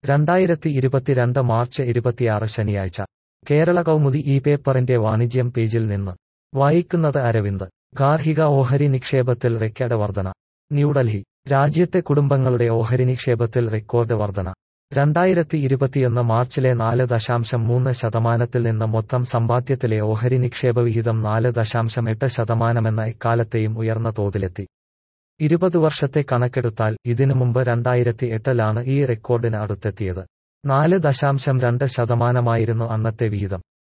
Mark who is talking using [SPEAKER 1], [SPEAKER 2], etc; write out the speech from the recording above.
[SPEAKER 1] രണ്ടായിരത്തി ഇരുപത്തിരണ്ട് മാർച്ച് ഇരുപത്തിയാറ് ശനിയാഴ്ച കേരള കൗമുദി ഈ പേപ്പറിന്റെ വാണിജ്യം പേജിൽ നിന്ന് വായിക്കുന്നത് അരവിന്ദ് ഗാർഹിക ഓഹരി നിക്ഷേപത്തിൽ റെക്കോർഡ് വർധന ന്യൂഡൽഹി രാജ്യത്തെ കുടുംബങ്ങളുടെ ഓഹരി നിക്ഷേപത്തിൽ റെക്കോർഡ് വർധന രണ്ടായിരത്തി ഇരുപത്തിയൊന്ന് മാർച്ചിലെ നാല് ദശാംശം മൂന്ന് ശതമാനത്തിൽ നിന്ന് മൊത്തം സമ്പാദ്യത്തിലെ ഓഹരി നിക്ഷേപ വിഹിതം നാല് ദശാംശം എട്ട് ശതമാനമെന്ന എക്കാലത്തെയും ഉയർന്ന തോതിലെത്തി ഇരുപത് വർഷത്തെ കണക്കെടുത്താൽ ഇതിനു മുമ്പ് രണ്ടായിരത്തി എട്ടിലാണ് ഈ റെക്കോർഡിന് അടുത്തെത്തിയത് നാല് ദശാംശം രണ്ട് ശതമാനമായിരുന്നു അന്നത്തെ വിഹിതം